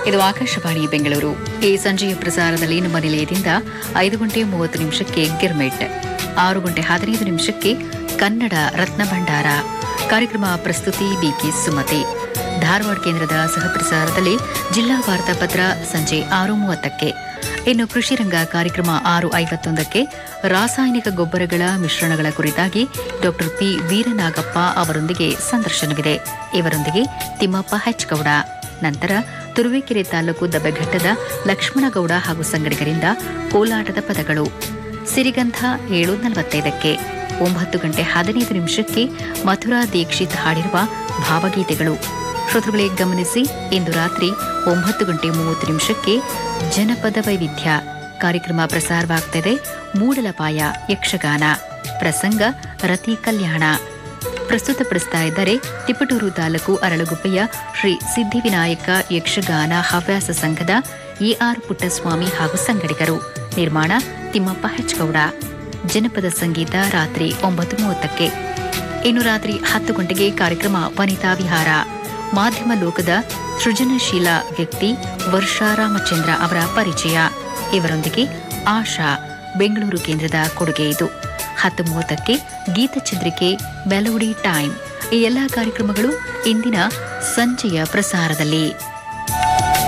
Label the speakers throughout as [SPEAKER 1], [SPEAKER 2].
[SPEAKER 1] ಇದು ಆಕಾಶವಾಣಿ ಬೆಂಗಳೂರು ಈ ಸಂಜೆಯ ಪ್ರಸಾರದಲ್ಲಿ ನಮ್ಮ ನಿಲಯದಿಂದ ಐದು ಗಂಟೆ ಮೂವತ್ತು ನಿಮಿಷಕ್ಕೆ ಗಿರ್ಮೆಟ್ ಆರು ಗಂಟೆ ಹದಿನೈದು ನಿಮಿಷಕ್ಕೆ ಕನ್ನಡ ರತ್ನ ಭಂಡಾರ ಕಾರ್ಯಕ್ರಮ ಪ್ರಸ್ತುತಿ ಬಿಕೆ ಸುಮತಿ ಧಾರವಾಡ ಕೇಂದ್ರದ ಸಹಪ್ರಸಾರದಲ್ಲಿ ಜಿಲ್ಲಾ ವಾರ್ತಾಪತ್ರ ಸಂಜೆ ಆರು ಮೂವತ್ತಕ್ಕೆ ಇನ್ನು ಕೃಷಿ ರಂಗ ಕಾರ್ಯಕ್ರಮ ಆರು ಐವತ್ತೊಂದಕ್ಕೆ ರಾಸಾಯನಿಕ ಗೊಬ್ಬರಗಳ ಮಿಶ್ರಣಗಳ ಕುರಿತಾಗಿ ಡಾಕ್ಟರ್ ಪಿ ವೀರನಾಗಪ್ಪ ಅವರೊಂದಿಗೆ ಸಂದರ್ಶನವಿದೆ ಇವರೊಂದಿಗೆ ತಿಮ್ಮಪ್ಪ ಹೆಚ್ಗೌಡ ನಂತರ ತುರುವೇಕೆರೆ ತಾಲೂಕು ದಬ್ಬೆಘಟ್ಟದ ಲಕ್ಷ್ಮಣಗೌಡ ಹಾಗೂ ಸಂಗಡಿಗರಿಂದ ಕೋಲಾಟದ ಪದಗಳು ಸಿರಿಗಂಧ ಏಳು ನಲವತ್ತೈದಕ್ಕೆ ಒಂಬತ್ತು ಗಂಟೆ ಹದಿನೈದು ನಿಮಿಷಕ್ಕೆ ಮಥುರಾ ದೀಕ್ಷಿತ್ ಹಾಡಿರುವ ಭಾವಗೀತೆಗಳು ಶ್ರೋತೃಗಳೇ ಗಮನಿಸಿ ಇಂದು ರಾತ್ರಿ ಒಂಬತ್ತು ಗಂಟೆ ಮೂವತ್ತು ನಿಮಿಷಕ್ಕೆ ಜನಪದ ವೈವಿಧ್ಯ ಕಾರ್ಯಕ್ರಮ ಪ್ರಸಾರವಾಗ್ತಿದೆ ಮೂಡಲಪಾಯ ಯಕ್ಷಗಾನ ಪ್ರಸಂಗ ರತಿ ಕಲ್ಯಾಣ ಪ್ರಸ್ತುತಪಡಿಸ್ತಾ ಇದ್ದಾರೆ ತಿಪಟೂರು ತಾಲೂಕು ಅರಳಗುಪ್ಪೆಯ ಶ್ರೀ ಸಿದ್ಧಿವಿನಾಯಕ ಯಕ್ಷಗಾನ ಹವ್ಯಾಸ ಸಂಘದ ಎಆರ್ ಪುಟ್ಟಸ್ವಾಮಿ ಹಾಗೂ ಸಂಗಡಿಗರು ನಿರ್ಮಾಣ ತಿಮ್ಮಪ್ಪ ಹೆಚ್ಗೌಡ ಜನಪದ ಸಂಗೀತ ರಾತ್ರಿ ಒಂಬತ್ತು ಮೂವತ್ತಕ್ಕೆ ಇನ್ನು ರಾತ್ರಿ ಹತ್ತು ಗಂಟೆಗೆ ಕಾರ್ಯಕ್ರಮ ವನಿತಾ ವಿಹಾರ ಮಾಧ್ಯಮ ಲೋಕದ ಸೃಜನಶೀಲ ವ್ಯಕ್ತಿ ವರ್ಷಾ ರಾಮಚಂದ್ರ ಅವರ ಪರಿಚಯ ಇವರೊಂದಿಗೆ ಆಶಾ ಬೆಂಗಳೂರು ಕೇಂದ್ರದ ಕೊಡುಗೆ ಇದು ಹತ್ತು ಮೂವತ್ತಕ್ಕೆ ಗೀತಚಂದ್ರಿಕೆ ಮೆಲೋಡಿ ಟೈಮ್ ಈ ಎಲ್ಲಾ ಕಾರ್ಯಕ್ರಮಗಳು ಇಂದಿನ ಸಂಜೆಯ ಪ್ರಸಾರದಲ್ಲಿ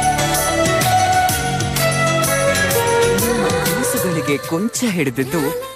[SPEAKER 2] ನಿಮ್ಮ ಕನಸುಗಳಿಗೆ ಕೊಂಚ ಹಿಡಿದಿದ್ದು